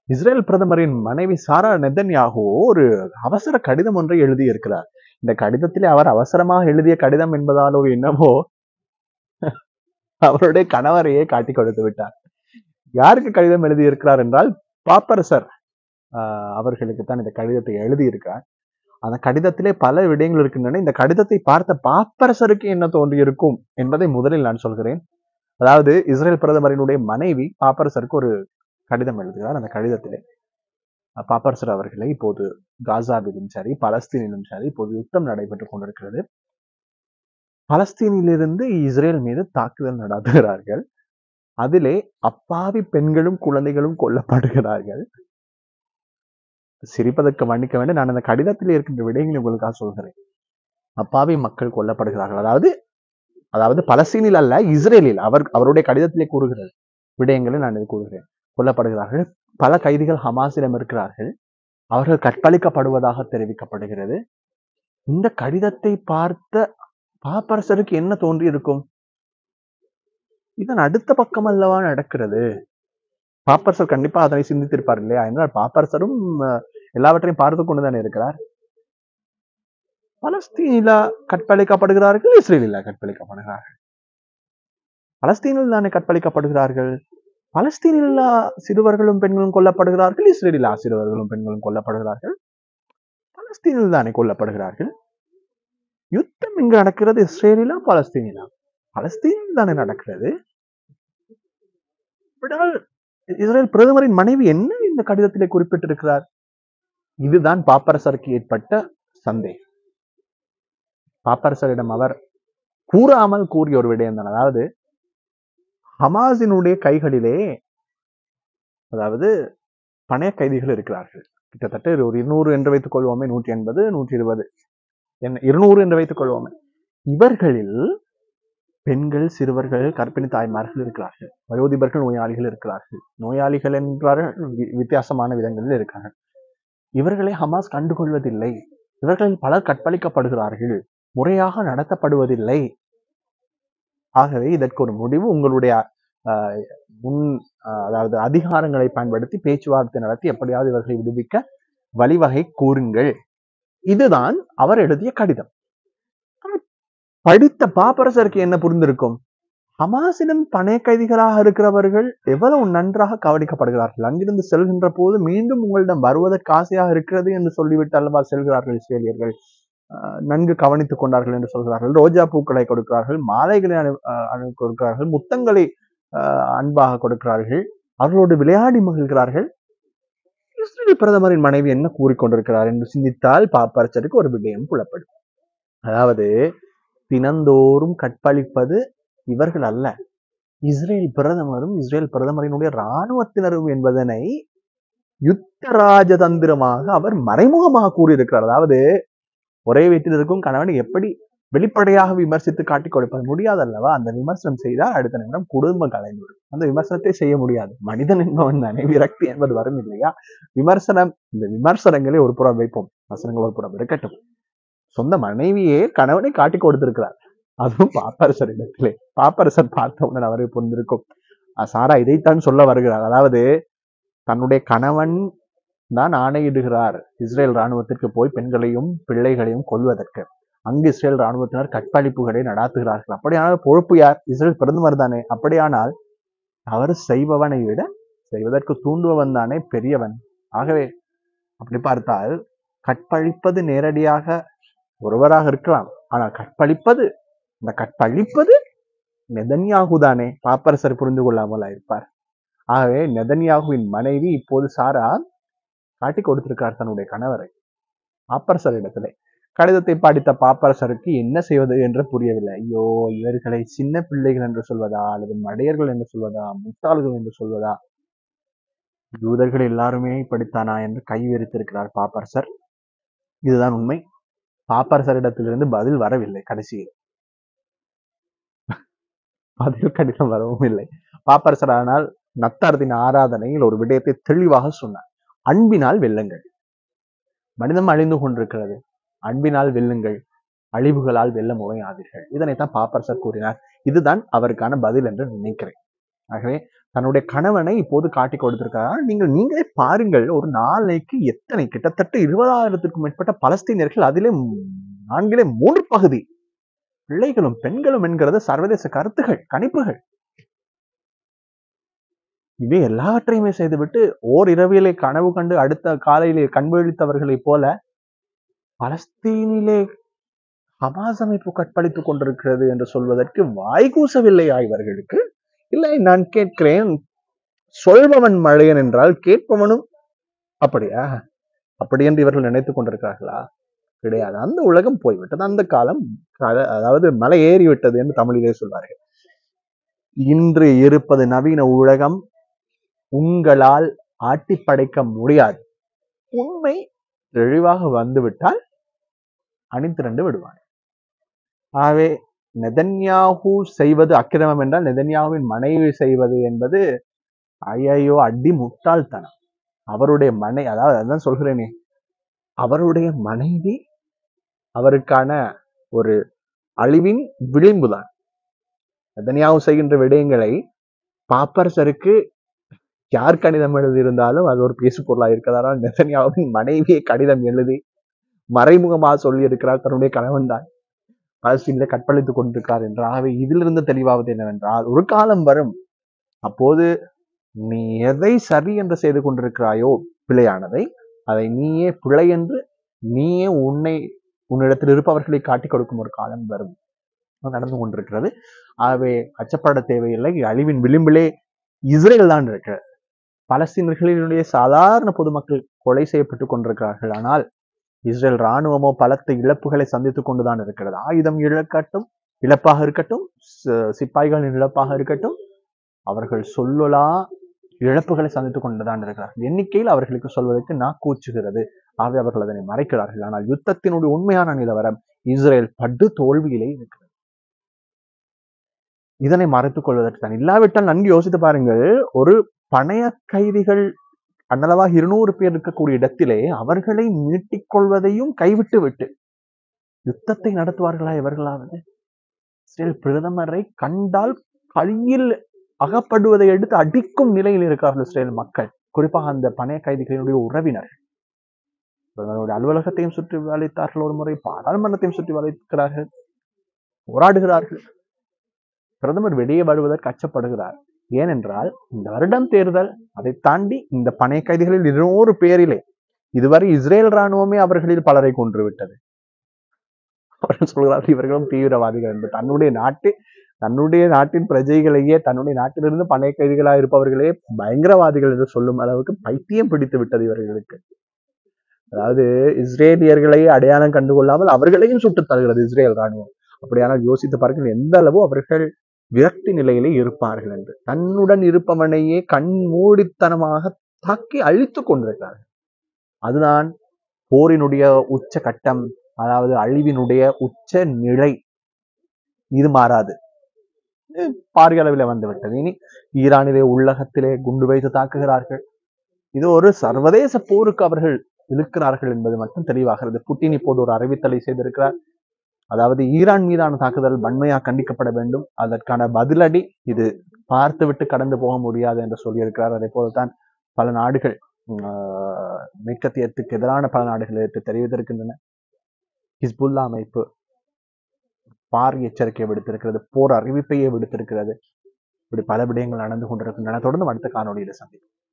Israel பிரதமரின் மனைவி சாரா Netanyahu ஒரு அவசர கடிதம் ஒன்றை எழுதியிருக்கிறார் இந்த கடிதத்திலே அவர் அவசரமாக எழுதிய கடிதம் என்பதாலோ என்னவோ அவருடைய கணவரையே காட்டி கொடுத்து விட்டார் யாருக்கு கடிதம் எழுதியிருக்கிறார் என்றால் பாப்பரசர் ஆஹ் அவர்களுக்கு தான் இந்த கடிதத்தை எழுதியிருக்கிறார் அந்த கடிதத்திலே பல விடயங்கள் இருக்கின்றன இந்த கடிதத்தை பார்த்த பாப்பரசருக்கு என்ன தோன்றியிருக்கும் என்பதை முதலில் நான் சொல்கிறேன் அதாவது இஸ்ரேல் பிரதமரினுடைய மனைவி பாப்பரசருக்கு ஒரு கடிதம் எழுதுகிறார் அந்த கடிதத்திலே அஹ் பாப்பரசர் அவர்களை இப்போது காசாவிலும் சரி பலஸ்தீனிலும் சரி இப்போது யுத்தம் நடைபெற்றுக் கொண்டிருக்கிறது பலஸ்தீனிலிருந்து இஸ்ரேல் மீது தாக்குதல் நடத்துகிறார்கள் அதிலே அப்பாவி பெண்களும் குழந்தைகளும் கொல்லப்படுகிறார்கள் சிரிப்பதற்கு மன்னிக்க வேண்டும் நான் அந்த கடிதத்தில் இருக்கின்ற விடயங்களை உங்களுக்காக சொல்கிறேன் அப்பாவி மக்கள் கொல்லப்படுகிறார்கள் அதாவது அதாவது பலஸ்தீனில் அல்ல இஸ்ரேலில் அவர் அவருடைய கடிதத்திலே கூறுகிறது விடயங்களை நான் இது கூறுகிறேன் கொல்லப்படுகிறார்கள் பல கைதிகள் ஹமாஸிடம் இருக்கிறார்கள் அவர்கள் கற்பழிக்கப்படுவதாக தெரிவிக்கப்படுகிறது இந்த கடிதத்தை பார்த்த பாப்பரசருக்கு என்ன தோன்றி இருக்கும் இதன் அடுத்த பக்கம் அல்லவா நடக்கிறது பாப்பரசர் கண்டிப்பா அதனை சிந்தித்திருப்பார் இல்லையா என்றால் பாப்பரசரும் அஹ், எல்லாவற்றையும் பார்த்து கொண்டுதானே இருக்கிறார் பலஸ்தீனில கற்பழிக்கப்படுகிறார்கள் இஸ்ரேலில கற்பழிக்கப்படுகிறார்கள் பலஸ்தீனில் தானே கற்பழிக்கப்படுகிறார்கள் பலஸ்தீனில் சிறுவர்களும் பெண்களும் கொல்லப்படுகிறார்கள் இஸ்ரேலில் சிறுவர்களும் பெண்களும் கொல்லப்படுகிறார்கள் பலஸ்தீனில் தானே கொல்லப்படுகிறார்கள் யுத்தம் இங்கு நடக்கிறது இஸ்ரேலிலா பலஸ்தீனிலா பலஸ்தீனில் தானே நடக்கிறது விடால் இஸ்ரேல் பிரதமரின் மனைவி என்ன இந்த கடிதத்திலே குறிப்பிட்டிருக்கிறார் இதுதான் பாப்பரசருக்கு ஏற்பட்ட சந்தேகம் பாப்பரசரிடம் அவர் கூறாமல் கூறிய ஒரு விடயம் தான் அதாவது ஹமாஸினுடைய கைகளிலே அதாவது பணைய கைதிகள் இருக்கிறார்கள் கிட்டத்தட்ட ஒரு இருநூறு என்று வைத்துக் கொள்வோமே நூற்றி எண்பது நூற்றி இருபது என்ன இருநூறு என்று வைத்துக் கொள்வோமே இவர்களில் பெண்கள் சிறுவர்கள் கர்ப்பிணி தாய்மார்கள் இருக்கிறார்கள் வயோதிபர்கள் நோயாளிகள் இருக்கிறார்கள் நோயாளிகள் என்றார்கள் வி- வித்தியாசமான விதங்களில் இருக்கிறார்கள் இவர்களை ஹமாஸ் கண்டுகொள்வதில்லை இவர்களில் பலர் கற்பழிக்கப்படுகிறார்கள் முறையாக நடத்தப்படுவதில்லை ஆகவே இதற்கு ஒரு முடிவு உங்களுடைய ஆஹ், முன் ஆஹ், அதாவது அதிகாரங்களை பயன்படுத்தி பேச்சுவார்த்தை நடத்தி எப்படியாவது இவர்களை விடுவிக்க வழிவகை கூறுங்கள் இதுதான் அவர் எழுதிய கடிதம் ஆனால் படித்த பாப்பரசருக்கு என்ன புரிந்திருக்கும் ஹமாஸிடம் பணைய கைதிகளாக இருக்கிறவர்கள் எவ்வளவு நன்றாக கவனிக்கப்படுகிறார்கள் அங்கிருந்து செல்கின்ற போது மீண்டும் உங்களிடம் வருவதற்கு ஆசையாக இருக்கிறது என்று சொல்லிவிட்டு அல்லவா செல்கிறார்கள் இஸ்ரேலியர்கள் ஆஹ் நன்கு கவனித்துக் கொண்டார்கள் என்று சொல்கிறார்கள் ரோஜா பூக்களை கொடுக்கிறார்கள் மாலைகளை அனு ஆஹ் அனு கொடுக்கிறார்கள் முத்தங்களை ஆஹ் அன்பாக கொடுக்கிறார்கள் அவர்களோடு விளையாடி மகிழ்கிறார்கள் இஸ்ரேல் பிரதமரின் மனைவி என்ன கூறிக்கொண்டிருக்கிறார் என்று சிந்தித்தால் பாப்பரசருக்கு ஒரு விடயம் புலப்படும் அதாவது தினந்தோறும் கற்பழிப்பது இவர்கள் அல்ல இஸ்ரேல் பிரதமரும் இஸ்ரேல் பிரதமரினுடைய இராணுவத்தினரும் என்பதனை யுத்த ராஜதந்திரமாக அவர் மறைமுகமாக கூறியிருக்கிறார் அதாவது ஒரே வீட்டில் இருக்கும் கணவனை எப்படி வெளிப்படையாக விமர்சித்து காட்டிக் கொடுப்பது முடியாது அல்லவா அந்த விமர்சனம் செய்தால் அடுத்த நிமிடம் குடும்பம் கலைந்துவிடும் அந்த விமர்சனத்தை செய்ய முடியாது மனிதன் என்பவன் தானே விரக்தி என்பது வரும் இல்லையா விமர்சனம் இந்த விமர்சனங்களை ஒரு புறம் வைப்போம் வசனங்கள் ஒரு புறம் இருக்கட்டும் சொந்த மனைவியே கணவனை காட்டி கொடுத்திருக்கிறார் அதுவும் பாப்பரசர் இடத்திலே பாப்பரசர் பார்த்தவுடன் அவருக்கு புரிந்திருக்கும் அஹ் சாரா இதைத்தான் சொல்ல வருகிறார் அதாவது தன்னுடைய கணவன் தான் ஆணையிடுகிறார் இஸ்ரேல் ராணுவத்திற்கு போய் பெண்களையும் பிள்ளைகளையும் கொல்வதற்கு அங்கு இஸ்ரேல் ராணுவத்தினர் கற்பழிப்புகளை நடாத்துகிறார்கள் அப்படியானால் பொறுப்பு யார் இஸ்ரேல் பிரதமர் தானே அப்படியானால் தவறு செய்பவனை விட செய்வதற்கு தூண்டுபவன் தானே பெரியவன் ஆகவே அப்படி பார்த்தால் கற்பழிப்பது நேரடியாக ஒருவராக இருக்கலாம் ஆனால் கற்பழிப்பது இந்த கற்பழிப்பது நெதன்யாகு தானே பாப்பரசர் புரிந்து கொள்ளாமல் இருப்பார் ஆகவே நெதன்யாகுவின் மனைவி இப்போது சாரா காட்டி கொடுத்திருக்கார் தன்னுடைய கணவரை பாப்பரசர் இடத்திலே கடிதத்தை படித்த பாப்பரசருக்கு என்ன செய்வது என்று புரியவில்லை ஐயோ இவர்களை சின்ன பிள்ளைகள் என்று சொல்வதா அல்லது மடையர்கள் என்று சொல்வதா முட்டாள்கள் என்று சொல்வதா யூதர்கள் எல்லாருமே இப்படித்தானா என்று கை விரித்திருக்கிறார் பாப்பரசர் இதுதான் உண்மை பாப்பரசரிடத்திலிருந்து பதில் வரவில்லை கடைசியில் பதில் கடிதம் வரவும் இல்லை பாப்பரசர் ஆனால் நத்தாரத்தின் ஆராதனையில் ஒரு விடயத்தை தெளிவாக சொன்னார் அன்பினால் வெல்லுங்கள் மனிதம் அழிந்து கொண்டிருக்கிறது அன்பினால் வெல்லுங்கள் அழிவுகளால் வெல்ல முறையாதீர்கள் இதனைத்தான் பாப்பரசர் கூறினார் இதுதான் அவருக்கான பதில் என்று நினைக்கிறேன் ஆகவே தன்னுடைய கணவனை இப்போது காட்டி கொடுத்திருக்கிறார் நீங்கள் நீங்களே பாருங்கள் ஒரு நாளைக்கு எத்தனை கிட்டத்தட்ட இருபதாயிரத்துக்கும் மேற்பட்ட பலஸ்தீனியர்கள் அதிலே மூ- நான்கிலே மூன்று பகுதி பிள்ளைகளும் பெண்களும் என்கிறது சர்வதேச கருத்துகள் கணிப்புகள் இவை எல்லாவற்றையுமே செய்துவிட்டு ஓர் இரவிலே கனவு கண்டு அடுத்த காலையிலே கண்விழித்தவர்களைப் போல பலஸ்தீனிலே ஹமாஸ் அமைப்பு கற்பழித்துக் கொண்டிருக்கிறது என்று சொல்வதற்கு வாய்கூசவில்லையா இவர்களுக்கு இல்லை நான் கேட்கிறேன் சொல்பவன் மழையன் என்றால் கேட்பவனும் அப்படியா அப்படி என்று இவர்கள் நினைத்துக் கொண்டிருக்கிறார்களா கிடையாது அந்த உலகம் போய்விட்டது அந்த காலம் அத- அதாவது மலை ஏறி விட்டது என்று தமிழிலே சொல்வார்கள் இன்று இருப்பது நவீன உலகம் உங்களால் ஆட்டி படைக்க முடியாது உண்மை தெளிவாக வந்துவிட்டால் அணிதிரண்டு விடுவான் ஆகவே நெதன்யாகு செய்வது அக்கிரமம் என்றால் நெதன்யாகுவின் மனைவி செய்வது என்பது ஐயையோ அடி முட்டாள்தனம் அவருடைய மனை அதாவது அதான் சொல்கிறேனே அவருடைய மனைவி அவருக்கான ஒரு அழிவின் விளிம்புதான் நெதன்யாகு செய்கின்ற விடயங்களை பாப்பரசருக்கு யார் கடிதம் எழுதியிருந்தாலும் அது ஒரு பேசு பொருளா இருக்கிறதால் நெதன்யாவின் மனைவியை கடிதம் எழுதி மறைமுகமாக சொல்லி இருக்கிறார் தன்னுடைய கணவன் தான் பலஸ்தீனிலே கற்பழித்துக் கொண்டிருக்கிறார் என்று ஆகவே இதிலிருந்து தெளிவாவது என்னவென்றால் ஒரு காலம் வரும் அப்போது நீ எதை சரி என்று செய்து கொண்டிருக்கிறாயோ பிழையானதை அதை நீயே பிழை என்று நீயே உன்னை உன்னிடத்தில் இருப்பவர்களை காட்டிக் கொடுக்கும் ஒரு காலம் வரும் அது நடந்து கொண்டிருக்கிறது ஆகவே அச்சப்பட தேவையில்லை அழிவின் விளிம்பிலே இஸ்ரேல் தான் இருக்கிறது பலஸ்தீனர்களினுடைய சாதாரண பொதுமக்கள் கொலை செய்யப்பட்டுக் கொண்டிருக்கிறார்கள் ஆனால் இஸ்ரேல் ராணுவமோ பலத்த இழப்புகளை சந்தித்துக் கொண்டுதான் இருக்கிறது ஆயுதம் இழக்கட்டும் இழப்பாக இருக்கட்டும் சி- சிப்பாய்களின் இழப்பாக இருக்கட்டும் அவர்கள் சொல்லலா இழப்புகளை சந்தித்துக் கொண்டுதான் இருக்கிறார்கள் எண்ணிக்கையில் அவர்களுக்கு சொல்வதற்கு நா கூச்சுகிறது ஆகவே அவர்கள் அதனை மறைக்கிறார்கள் ஆனால் யுத்தத்தினுடைய உண்மையான நிலவரம் இஸ்ரேல் படு தோல்வியிலே இருக்கிறது இதனை மறைத்துக் கொள்வதற்கு தான் இல்லாவிட்டால் நன்கு யோசித்து பாருங்கள் ஒரு பணைய கைதிகள் அன்னளவாக இருநூறு பேர் இருக்கக்கூடிய இடத்திலே அவர்களை மீட்டிக் கொள்வதையும் கைவிட்டு விட்டு யுத்தத்தை நடத்துவார்களா இவர்களாவது இஸ்ரேல் பிரதமரை கண்டால் கையில் அகப்படுவதை எடுத்து அடிக்கும் நிலையில் இருக்கிறார்கள் இஸ்ரேல் மக்கள் குறிப்பாக அந்த பணைய கைதிகளினுடைய உறவினர்கள் பிரதமருடைய அலுவலகத்தையும் சுற்றி வளைத்தார்கள் ஒரு முறை பாராளுமன்றத்தையும் சுற்றி வளைக்கிறார்கள் போராடுகிறார்கள் பிரதமர் வெளியே வருவதற்கு அச்சப்படுகிறார் ஏனென்றால் இந்த வருடம் தேர்தல் அதை தாண்டி இந்த பணைய கைதிகளில் இருநூறு பேரிலே இதுவரை இஸ்ரேல் ராணுவமே அவர்களில் பலரை கொன்று விட்டது அவர்கள் சொல்கிறார்கள் இவர்களும் தீவிரவாதிகள் என்று தன்னுடைய நாட்டு தன்னுடைய நாட்டின் பிரஜைகளையே தன்னுடைய நாட்டிலிருந்து பணைய கைதிகளாக இருப்பவர்களே பயங்கரவாதிகள் என்று சொல்லும் அளவுக்கு பைத்தியம் பிடித்து விட்டது இவர்களுக்கு அதாவது இஸ்ரேலியர்களை அடையாளம் கண்டுகொள்ளாமல் அவர்களையும் சுட்டுத் தருகிறது இஸ்ரேல் ராணுவம் அப்படியானால் யோசித்து பாருங்கள் எந்த அளவு அவர்கள் விரக்தி நிலையிலே இருப்பார்கள் என்று தன்னுடன் இருப்பவனையே கண்மூடித்தனமாக தாக்கி அழித்துக் கொண்டிருக்கிறார்கள் அதுதான் போரினுடைய உச்ச கட்டம் அதாவது அழிவினுடைய உச்ச நிலை இது மாறாது இது பாரிய அளவில் வந்துவிட்டது இனி ஈரானிலே உள்ளகத்திலே குண்டு வைத்து தாக்குகிறார்கள் இது ஒரு சர்வதேச போருக்கு அவர்கள் இழுக்கிறார்கள் என்பது மட்டும் தெளிவாகிறது புட்டின் இப்போது ஒரு அறிவித்தலை செய்திருக்கிறார் அதாவது ஈரான் மீதான தாக்குதல் வன்மையாக கண்டிக்கப்பட வேண்டும் அதற்கான பதிலடி இது பார்த்துவிட்டு கடந்து போக முடியாது என்று சொல்லியிருக்கிறார் அதே போலத்தான் பல நாடுகள் ஆஹ், மேற்கத்தியத்துக்கு எதிரான பல நாடுகள் எடுத்து தெரிவித்திருக்கின்றன ஹிஸ்புல்லா அமைப்பு பார் எச்சரிக்கையை விடுத்திருக்கிறது போர் அறிவிப்பையே விடுத்திருக்கிறது இப்படி பல விடயங்கள் நடந்து கொண்டிருக்கின்றன தொடர்ந்து அடுத்த காணொலியில சந்திப்போம்